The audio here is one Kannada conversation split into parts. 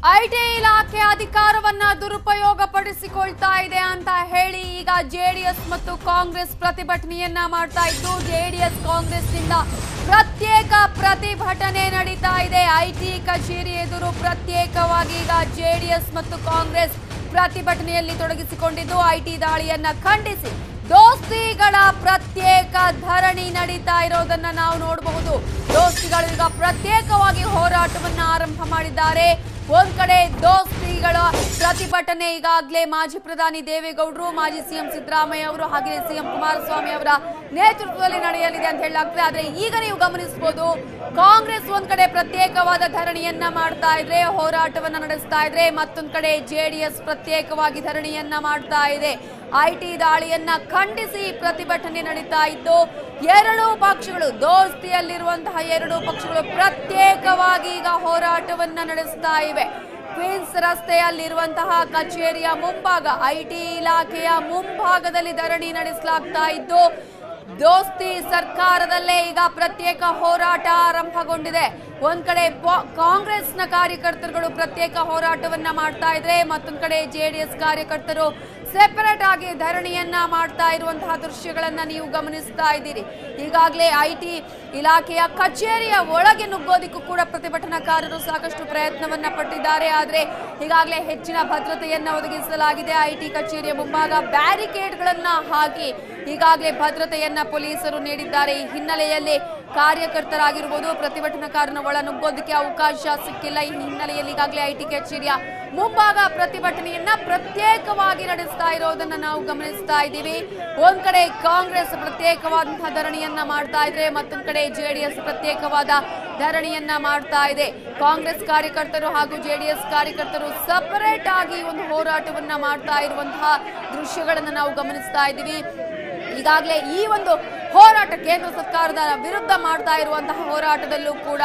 ಐಟಿ ಇಲಾಖೆ ಅಧಿಕಾರವನ್ನ ದುರುಪಯೋಗ ಪಡಿಸಿಕೊಳ್ತಾ ಇದೆ ಅಂತ ಹೇಳಿ ಈಗ ಜೆಡಿಎಸ್ ಮತ್ತು ಕಾಂಗ್ರೆಸ್ ಪ್ರತಿಭಟನೆಯನ್ನ ಮಾಡ್ತಾ ಇದ್ದು ಜೆಡಿಎಸ್ ಕಾಂಗ್ರೆಸ್ನಿಂದ ಪ್ರತ್ಯೇಕ ಪ್ರತಿಭಟನೆ ನಡೀತಾ ಇದೆ ಐಟಿ ಕಚೇರಿ ಎದುರು ಪ್ರತ್ಯೇಕವಾಗಿ ಈಗ ಜೆಡಿಎಸ್ ಮತ್ತು ಕಾಂಗ್ರೆಸ್ ಪ್ರತಿಭಟನೆಯಲ್ಲಿ ತೊಡಗಿಸಿಕೊಂಡಿದ್ದು ಐಟಿ ದಾಳಿಯನ್ನ ಖಂಡಿಸಿ ದೋಸ್ತಿಗಳ ಪ್ರತ್ಯೇಕ ಧರಣಿ ನಡೀತಾ ಇರೋದನ್ನ ನಾವು ನೋಡಬಹುದು ದೋಸ್ತಿಗಳು ಈಗ ಪ್ರತ್ಯೇಕವಾಗಿ ಹೋರಾಟವನ್ನ ಆರಂಭ ಮಾಡಿದ್ದಾರೆ ಒಂದ್ ಕಡೆ ದೋಸ್ತಿಗಳ ಪ್ರತಿಭಟನೆ ಈಗಾಗಲೇ ಮಾಜಿ ಪ್ರಧಾನಿ ದೇವೇಗೌಡರು ಮಾಜಿ ಸಿಎಂ ಸಿದ್ದರಾಮಯ್ಯ ಅವರು ಹಾಗೆ ಸಿಎಂ ಕುಮಾರಸ್ವಾಮಿ ಅವರ ನೇತೃತ್ವದಲ್ಲಿ ನಡೆಯಲಿದೆ ಅಂತ ಹೇಳಲಾಗ್ತದೆ ಆದ್ರೆ ಈಗ ನೀವು ಗಮನಿಸಬಹುದು ಕಾಂಗ್ರೆಸ್ ಒಂದ್ ಕಡೆ ಪ್ರತ್ಯೇಕವಾದ ಧರಣಿಯನ್ನ ಮಾಡ್ತಾ ಇದ್ರೆ ಹೋರಾಟವನ್ನ ನಡೆಸ್ತಾ ಇದ್ರೆ ಮತ್ತೊಂದ್ ಕಡೆ ಜೆಡಿಎಸ್ ಪ್ರತ್ಯೇಕವಾಗಿ ಧರಣಿಯನ್ನ ಮಾಡ್ತಾ ಇದೆ ಐಟಿ ದಾಳಿಯನ್ನ ಖಂಡಿಸಿ ಪ್ರತಿಭಟನೆ ನಡೀತಾ ಇದ್ದು ಎರಡು ಪಕ್ಷಗಳು ದೋಸ್ತಿಯಲ್ಲಿರುವಂತಹ ಎರಡು ಪಕ್ಷಗಳು ಪ್ರತ್ಯೇಕವಾಗಿ ಈಗ ಹೋರಾಟವನ್ನ ನಡೆಸ್ತಾ ಇವೆ ಕ್ವೀನ್ಸ್ ರಸ್ತೆಯಲ್ಲಿರುವಂತಹ ಕಚೇರಿಯ ಮುಂಭಾಗ ಐಟಿ ಇಲಾಖೆಯ ಮುಂಭಾಗದಲ್ಲಿ ಧರಣಿ ನಡೆಸಲಾಗ್ತಾ ಇದ್ದು ದೋಸ್ತಿ ಸರ್ಕಾರದಲ್ಲೇ ಈಗ ಪ್ರತ್ಯೇಕ ಹೋರಾಟ ಆರಂಭಗೊಂಡಿದೆ ಒಂದ್ ಕಡೆ ಪ- ಕಾಂಗ್ರೆಸ್ನ ಕಾರ್ಯಕರ್ತರುಗಳು ಪ್ರತ್ಯೇಕ ಹೋರಾಟವನ್ನ ಮಾಡ್ತಾ ಇದ್ರೆ ಮತ್ತೊಂದ್ ಕಡೆ ಜೆಡಿಎಸ್ ಕಾರ್ಯಕರ್ತರು ಸೆಪರೇಟ್ ಆಗಿ ಧರಣಿಯನ್ನ ಮಾಡ್ತಾ ಇರುವಂತಹ ದೃಶ್ಯಗಳನ್ನ ನೀವು ಗಮನಿಸ್ತಾ ಇದ್ದೀರಿ ಈಗಾಗಲೇ ಐಟಿ ಇಲಾಖೆಯ ಕಚೇರಿಯ ಒಳಗೆ ನುಗ್ಗೋದಿಕ್ಕೂ ಕೂಡ ಪ್ರತಿಭಟನಾಕಾರರು ಸಾಕಷ್ಟು ಪ್ರಯತ್ನವನ್ನ ಪಟ್ಟಿದ್ದಾರೆ ಆದ್ರೆ ಈಗಾಗಲೇ ಹೆಚ್ಚಿನ ಭದ್ರತೆಯನ್ನ ಒದಗಿಸಲಾಗಿದೆ ಐಟಿ ಕಚೇರಿಯ ಮುಂಭಾಗ ಬ್ಯಾರಿಕೇಡ್ಗಳನ್ನ ಹಾಕಿ ಈಗಾಗಲೇ ಭದ್ರತೆಯನ್ನ ಪೊಲೀಸರು ನೀಡಿದ್ದಾರೆ ಈ ಹಿನ್ನೆಲೆಯಲ್ಲಿ ಕಾರ್ಯಕರ್ತರಾಗಿರ್ಬೋದು ಪ್ರತಿಭಟನಾಕಾರನ ಒಳ ನುಗ್ಗೋದಕ್ಕೆ ಅವಕಾಶ ಸಿಕ್ಕಿಲ್ಲ ಈ ಹಿನ್ನೆಲೆಯಲ್ಲಿ ಈಗಾಗಲೇ ಐಟಿ ಕಚೇರಿಯ ಮುಂಭಾಗ ಪ್ರತಿಭಟನೆಯನ್ನ ಪ್ರತ್ಯೇಕವಾಗಿ ನಡೆಸ್ತಾ ಇರೋದನ್ನ ನಾವು ಗಮನಿಸ್ತಾ ಇದ್ದೀವಿ ಒಂದ್ ಕಡೆ ಕಾಂಗ್ರೆಸ್ ಪ್ರತ್ಯೇಕವಾದಂತಹ ಧರಣಿಯನ್ನ ಮಾಡ್ತಾ ಇದ್ರೆ ಮತ್ತೊಂದ್ ಕಡೆ ಜೆಡಿಎಸ್ ಪ್ರತ್ಯೇಕವಾದ ಧರಣಿಯನ್ನ ಮಾಡ್ತಾ ಇದೆ ಕಾಂಗ್ರೆಸ್ ಕಾರ್ಯಕರ್ತರು ಹಾಗೂ ಜೆಡಿಎಸ್ ಕಾರ್ಯಕರ್ತರು ಸಪರೇಟ್ ಆಗಿ ಒಂದು ಹೋರಾಟವನ್ನ ಮಾಡ್ತಾ ಇರುವಂತಹ ದೃಶ್ಯಗಳನ್ನ ನಾವು ಗಮನಿಸ್ತಾ ಇದ್ದೀವಿ ಈಗಾಗಲೇ ಈ ಒಂದು ಹೋರಾಟ ಕೇಂದ್ರ ಸರ್ಕಾರದ ವಿರುದ್ಧ ಮಾಡ್ತಾ ಇರುವಂತಹ ಹೋರಾಟದಲ್ಲೂ ಕೂಡ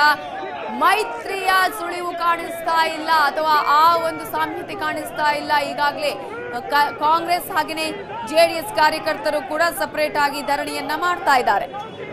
ಮೈತ್ರಿಯ ಸುಳಿವು ಕಾಣಿಸ್ತಾ ಇಲ್ಲ ಅಥವಾ ಆ ಒಂದು ಸಾಮ್ಯತೆ ಕಾಣಿಸ್ತಾ ಇಲ್ಲ ಈಗಾಗಲೇ ಕ- ಕಾಂಗ್ರೆಸ್ ಹಾಗೆಯೇ ಜೆಡಿಎಸ್ ಕಾರ್ಯಕರ್ತರು ಕೂಡ ಸಪರೇಟ್ ಆಗಿ ಧರಣಿಯನ್ನ ಮಾಡ್ತಾ ಇದ್ದಾರೆ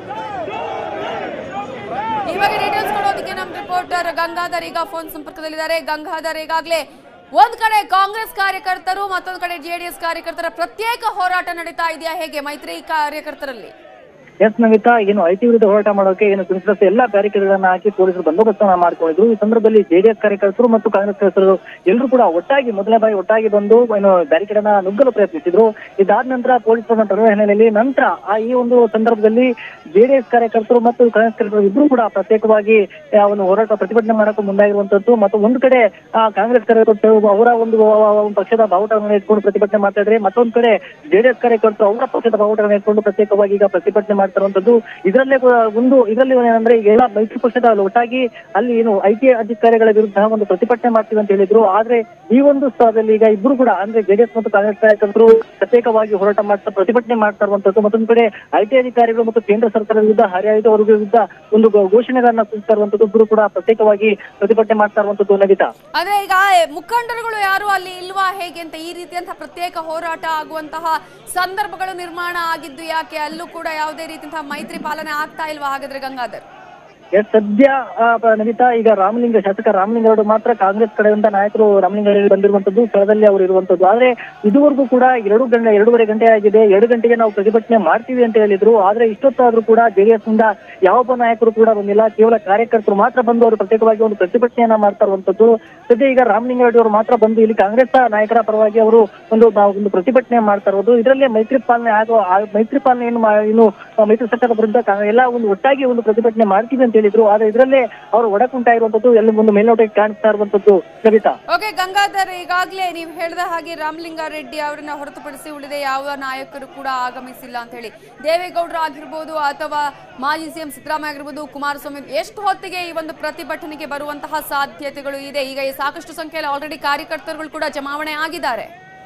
ಈ ಬಗ್ಗೆ ಡೀಟೇಲ್ಸ್ ಕೊಡೋದಕ್ಕೆ ನಮ್ಮ ರಿಪೋರ್ಟರ್ ಗಂಗಾಧರ್ ಈಗ ಫೋನ್ ಸಂಪರ್ಕದಲ್ಲಿದ್ದಾರೆ ಗಂಗಾಧರ್ ಈಗಾಗಲೇ ಒಂದ್ ಕಡೆ ಕಾಂಗ್ರೆಸ್ ಕಾರ್ಯಕರ್ತರು ಮತ್ತೊಂದ್ ಕಡೆ ಜೆಡಿಎಸ್ ಕಾರ್ಯಕರ್ತರ ಪ್ರತ್ಯೇಕ ಹೋರಾಟ ನಡೀತಾ ಇದೆಯಾ ಹೇಗೆ ಮೈತ್ರಿ ಕಾರ್ಯಕರ್ತರಲ್ಲಿ ಎಸ್ ನಮಿತಾ ಏನು ಐಟಿ ವಿರುದ್ಧ ಹೋರಾಟ ಮಾಡೋಕೆ ಏನು ಕುಣಿಸಿದ ಎಲ್ಲಾ ಬ್ಯಾರಿಕೇಡ್ಗಳನ್ನ ಹಾಕಿ ಪೊಲೀಸರು ಬಂದೋಬಸ್ತನ್ನ ಮಾಡ್ಕೊಂಡಿದ್ರು ಈ ಸಂದರ್ಭದಲ್ಲಿ ಜೆಡಿಎಸ್ ಕಾರ್ಯಕರ್ತರು ಮತ್ತು ಕಾಂಗ್ರೆಸ್ ಕಾರ್ಯಕರ್ತರು ಎಲ್ಲರೂ ಕೂಡ ಒಟ್ಟಾಗಿ ಮೊದಲನೇ ಬಾರಿ ಒಟ್ಟಾಗಿ ಬಂದು ಏನು ಬ್ಯಾರಿಕೇಡ್ ಅನ್ನ ನುಗ್ಗಲು ಪ್ರಯತ್ನಿಸಿದ್ರು ಇದಾದ ನಂತರ ಪೊಲೀಸರ ತಡೆದ ಹಿನ್ನೆಲೆಯಲ್ಲಿ ನಂತರ ಆ ಈ ಒಂದು ಸಂದರ್ಭದಲ್ಲಿ ಜೆಡಿಎಸ್ ಕಾರ್ಯಕರ್ತರು ಮತ್ತು ಕಾಂಗ್ರೆಸ್ ಕಾರ್ಯಕರ್ತರು ಇಬ್ಬರು ಕೂಡ ಪ್ರತ್ಯೇಕವಾಗಿ ಆ, ಒಂದು ಹೋರಾಟ ಪ್ರತಿಭಟನೆ ಮಾಡಕ್ಕೆ ಮುಂದಾಗಿರುವಂತದ್ದು ಮತ್ತು ಒಂದು ಕಡೆ ಆ ಕಾಂಗ್ರೆಸ್ ಕಾರ್ಯಕರ್ತರು ಅವರ ಒಂದು ಆ, ಒಂದು ಪಕ್ಷದ ಬಾವುಟವನ್ನು ಇಟ್ಕೊಂಡು ಪ್ರತಿಭಟನೆ ಮಾಡ್ತಾ ಇದ್ರೆ ಮತ್ತೊಂದು ಕಡೆ ಜೆಡಿಎಸ್ ಕಾರ್ಯಕರ್ತರು ಅವರ ಪಕ್ಷದ ಬಾವುಟವನ್ನು ಇಟ್ಕೊಂಡು ಪ್ರತ್ಯೇಕವಾಗಿ ಈಗ ಪ್ರತಿಭಟನೆ ಮಾಡ್ತಾ ಇರುವಂತದ್ದು ಇದರಲ್ಲೇ ಕೂಡ ಒಂದು ಇದರಲ್ಲಿ ಏನಂದ್ರೆ ಈಗ ಎಲ್ಲ ಮೈತ್ರಿ ಪಕ್ಷದ ಒಟ್ಟಾಗಿ ಅಲ್ಲಿ ಏನು ಐ ಟಿ ಅಧಿಕಾರಿಗಳ ವಿರುದ್ಧ ಒಂದು ಪ್ರತಿಭಟನೆ ಮಾಡ್ತೀವಿ ಅಂತ ಹೇಳಿದ್ರು ಆದ್ರೆ ಈ ಒಂದು ಸ್ಥಳದಲ್ಲಿ ಈಗ ಇಬ್ರು ಕೂಡ ಅಂದ್ರೆ ಜೆಡಿಎಸ್ ಮತ್ತು ಕಾಂಗ್ರೆಸ್ ಕಾರ್ಯಕರ್ತರು ಪ್ರತ್ಯೇಕವಾಗಿ ಹೋರಾಟ ಮಾಡ್ತಾ ಪ್ರತಿಭಟನೆ ಮಾಡ್ತಾ ಇರುವಂತದ್ದು ಮತ್ತೊಂದು ಕಡೆ ಐ ಟಿ ಅಧಿಕಾರಿಗಳು ಮತ್ತು ಕೇಂದ್ರ ಸರ್ಕಾರದ ವಿರುದ್ಧ ಹರಿಯಾಯ್ದ ಅವರ ವಿರುದ್ಧ ಒಂದು ಘೋ- ಘೋಷಣೆಗಳನ್ನ ಕೂಗ್ತಾ ಇರುವಂತದ್ದು ಇಬ್ರು ಕೂಡ ಪ್ರತ್ಯೇಕವಾಗಿ ಪ್ರತಿಭಟನೆ ಮಾಡ್ತಾ ಇರುವಂತದ್ದು ನಡೀತಾ ಆದ್ರೆ ಈಗ ಮುಖಂಡರುಗಳು ಯಾರು ಅಲ್ಲಿ ಇಲ್ವಾ ಹೇಗೆ ಅಂತ ಈ ರೀತಿಯಂತಹ ಪ್ರತ್ಯೇಕ ಹೋರಾಟ ಆಗುವಂತಹ ಸಂದರ್ಭಗಳು ನಿರ್ಮಾಣ ಆಗಿದ್ದು ಯಾಕೆ ಅಲ್ಲೂ ಕೂಡ ಯಾವುದೇ ರೀತಿಯಂತಹ ಮೈತ್ರಿ ಪಾಲನೆ ಆಗ್ತಾ ಇಲ್ವಾ ಹಾಗಾದ್ರೆ ಗಂಗಾಧರ್ ಎಸ್ ಸದ್ಯ ಆ, ಪ- ನಮಿತಾ ಈಗ ರಾಮಲಿಂಗ ಶಾಸಕ ರಾಮಲಿಂಗ ಅವರು ಮಾತ್ರ ಕಾಂಗ್ರೆಸ್ ಕಡೆಯಿಂದ ನಾಯಕರು ರಾಮಲಿಂಗ ಅವರು ಬಂದಿರುವಂತದ್ದು ಸ್ಥಳದಲ್ಲಿ ಅವರು ಇರುವಂತದ್ದು ಆದ್ರೆ ಇದುವರೆಗೂ ಕೂಡ ಎರಡು ಗಂಟೆ ಎರಡೂವರೆ ಗಂಟೆ ಆಗಿದೆ ಎರಡು ಗಂಟೆಗೆ ನಾವು ಪ್ರತಿಭಟನೆ ಮಾಡ್ತೀವಿ ಅಂತ ಹೇಳಿದ್ರು ಆದ್ರೆ ಇಷ್ಟೊತ್ತಾದ್ರೂ ಕೂಡ ಜೆಡಿಎಸ್ ನಿಂದ ಯಾವೊಬ್ಬ ನಾಯಕರು ಕೂಡ ಬಂದಿಲ್ಲ ಕೇವಲ ಕಾರ್ಯಕರ್ತರು ಮಾತ್ರ ಬಂದು ಅವರು ಪ್ರತ್ಯೇಕವಾಗಿ ಒಂದು ಪ್ರತಿಭಟನೆಯನ್ನ ಮಾಡ್ತಾ ಇರುವಂತದ್ದು ಸದ್ಯ ಈಗ ರಾಮಲಿಂಗ ರೆಡ್ಡಿ ಅವರು ಮಾತ್ರ ಬಂದು ಇಲ್ಲಿ ಕಾಂಗ್ರೆಸ್ ನಾಯಕರ ಪರವಾಗಿ ಅವರು ಒಂದು ಬ- ಒಂದು ಪ್ರತಿಭಟನೆ ಮಾಡ್ತಾ ಇರೋದು ಇದರಲ್ಲಿ ಮೈತ್ರಿ ಪಾಲನೆ ಆಗೋ ಆ ಮೈತ್ರಿ ಪಾಲನೆ ಏನು ಮಾ- ಏನು ಆ, ಮೈತ್ರಿ ಸರ್ಕಾರದ ವಿರುದ್ಧ ಕಾ- ಎಲ್ಲ ಒಂದು ಒಟ್ಟಾಗಿ ಒಂದು ಪ್ರತಿಭಟನೆ ಮಾಡ್ತೀವಿ ಅಂತ ಹೇಳಿದ್ರು ಆದ್ರೆ ಇದರಲ್ಲೇ ಅವರು ಒಡಕುಂಟ ಇರುವಂತದ್ದು ಎಲ್ಲ ಒಂದು ಮೇಲ್ನೋಟಕ್ಕೆ ಕಾಣಿಸ್ತಾ ಇರುವಂತದ್ದು ಕವಿತಾ ಓಕೆ ಗಂಗಾಧರ್ ಈಗಾಗಲೇ ನೀವು ಹೇಳಿದ ಹಾಗೆ ರಾಮಲಿಂಗಾರೆಡ್ಡಿ ಅವರನ್ನ ಹೊರತುಪಡಿಸಿ ಉಳಿದ ಯಾವ ನಾಯಕರು ಕೂಡ ಆಗಮಿಸಿಲ್ಲ ಅಂತ ಹೇಳಿ ದೇವೇಗೌಡರು ಆಗಿರ್ಬೋದು ಅಥವಾ ಮಾಜಿ ಸಿಎಂ ಸಿದ್ದರಾಮಯ್ಯ ಆಗಿರ್ಬೋದು ಕುಮಾರಸ್ವಾಮಿ ಎಷ್ಟು ಹೊತ್ತಿಗೆ ಈ ಒಂದು ಪ್ರತಿಭಟನೆಗೆ ಬರುವಂತಹ ಸಾಧ್ಯತೆಗಳು ಇದೆ ಈಗ ಈ ಸಾಕಷ್ಟು ಸಂಖ್ಯೆಯಲ್ಲಿ ಆಲ್ರೆಡಿ ಕಾರ್ಯಕರ್ತರುಗಳು ಕೂಡ ಜಮಾವಣೆ ಆಗಿದ್ದಾರೆ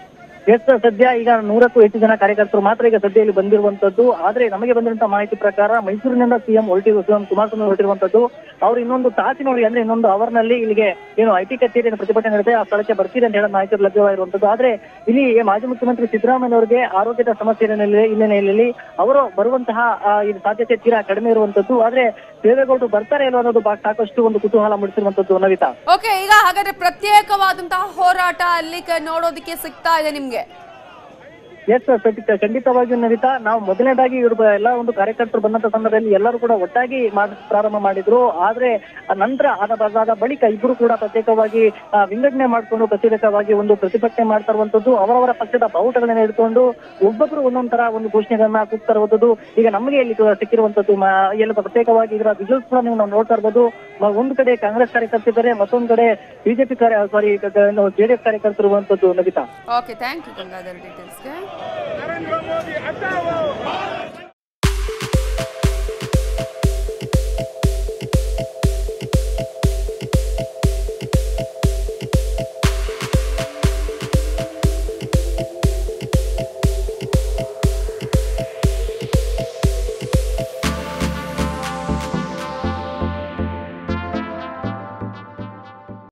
ಎಸ್ ಸದ್ಯ ಈಗ ನೂರಕ್ಕೂ ಹೆಚ್ಚು ಜನ ಕಾರ್ಯಕರ್ತರು ಮಾತ್ರ ಈಗ ಸದ್ಯ ಇಲ್ಲಿ ಬಂದಿರುವಂತದ್ದು ಆದ್ರೆ ನಮಗೆ ಬಂದಿರುವಂತಹ ಮಾಹಿತಿ ಪ್ರಕಾರ ಮೈಸೂರಿನಿಂದ ಸಿಎಂ ಹೊರಟಿರುವ ಸಿಎಂ ಕುಮಾರಸ್ವಾಮಿ ಹೊರಟಿರುವಂತದ್ದು ಅವರು ಇನ್ನೊಂದು ತಾಸಿನೊಳಗೆ ಅಂದ್ರೆ ಇನ್ನೊಂದು ಅವರ್ನಲ್ಲಿ ಇಲ್ಲಿಗೆ ಏನು ಐಟಿ ಕಚೇರಿಯನ್ನು ಪ್ರತಿಭಟನೆ ನಡೆದಿದೆ ಆ ಸ್ಥಳಕ್ಕೆ ಬರ್ತೀರಿ ಅಂತ ಹೇಳೋ ಮಾಹಿತಿ ಲಭ್ಯವಾಗಿರುವಂತದ್ದು ಆದ್ರೆ ಇಲ್ಲಿ ಮಾಜಿ ಮುಖ್ಯಮಂತ್ರಿ ಸಿದ್ದರಾಮಯ್ಯ ಅವರಿಗೆ ಆರೋಗ್ಯದ ಸಮಸ್ಯೆ ಹಿನ್ನೆಲೆ- ಹಿನ್ನೆಲೆಯಲ್ಲಿ ಅವರು ಬರುವಂತಹ ಆ, ಇದು ಸಾಧ್ಯತೆ ತೀರಾ ಕಡಿಮೆ ಇರುವಂತದ್ದು ಆದ್ರೆ ದೇವೇಗೌಡರು ಬರ್ತಾರೆ ಇಲ್ಲೋ ಅನ್ನೋದು ಬಾ- ಸಾಕಷ್ಟು ಒಂದು ಕುತೂಹಲ ಮೂಡಿಸಿರುವಂತದ್ದು ನವಿತಾ ಓಕೆ ಈಗ ಹಾಗಾದ್ರೆ ಪ್ರತ್ಯೇಕವಾದಂತಹ ಹೋರಾಟ ಅಲ್ಲಿ ಕ- ನೋಡೋದಕ್ಕೆ ಸಿಗ್ತಾ ಇದೆ ನಿಮ್ಗೆ ಎಸ್ ಖಂಡಿತ ಖಂಡಿತವಾಗಿಯೂ ನವಿತಾ ನಾವು ಮೊದಲನೇದಾಗಿ ಇವ್ರ ಬ- ಎಲ್ಲ ಒಂದು ಕಾರ್ಯಕರ್ತರು ಬಂದಂತ ಸಂದರ್ಭದಲ್ಲಿ ಎಲ್ಲರೂ ಕೂಡ ಒಟ್ಟಾಗಿ ಮಾಡ ಪ್ರಾರಂಭ ಮಾಡಿದ್ರು ಆದ್ರೆ ಆ ನಂತರ ಅದ ಅದಾದ ಬಳಿಕ ಇಬ್ಬರು ಕೂಡ ಪ್ರತ್ಯೇಕವಾಗಿ ಆ, ವಿಂಗಡಣೆ ಮಾಡಿಕೊಂಡು ಪ್ರತ್ಯೇಕವಾಗಿ ಒಂದು ಪ್ರತಿಭಟನೆ ಮಾಡ್ತಾ ಇರುವಂತದ್ದು ಅವರವರ ಪಕ್ಷದ ಬಾವುಟಗಳನ್ನ ಹಿಡ್ಕೊಂಡು ಒಬ್ಬೊಬ್ರು ಒಂದೊಂದ್ ತರ ಒಂದು ಘೋಷಣೆಗಳನ್ನ ಕೂಗ್ತಾ ಇರುವಂತದ್ದು ಈಗ ನಮಗೆ ಇಲ್ಲಿ ಸಿಕ್ಕಿರುವಂತದ್ದು ಮ- ಎಲ್ಲ ಪ್ರತ್ಯೇಕವಾಗಿ ಇದರ ವಿಜುವಲ್ಸ್ ಕೂಡ ನೀವು ನಾವು ನೋಡ್ತಾ ಇರ್ಬೋದು ಮ- ಒಂದು ಕಡೆ ಕಾಂಗ್ರೆಸ್ ಕಾರ್ಯಕರ್ತರಿದ್ದಾರೆ ಮತ್ತೊಂದು ಕಡೆ ಬಿಜೆಪಿ ಕಾರ್ಯ ಸಾರಿ ಜೆಡಿಎಸ್ ಕಾರ್ಯಕರ್ತರು ಇರುವಂತದ್ದು Navita okay thank you Gangadhar ಡೀಟೇಲ್ಸ್ಗೆ नरेंद्र मोदी हटाओ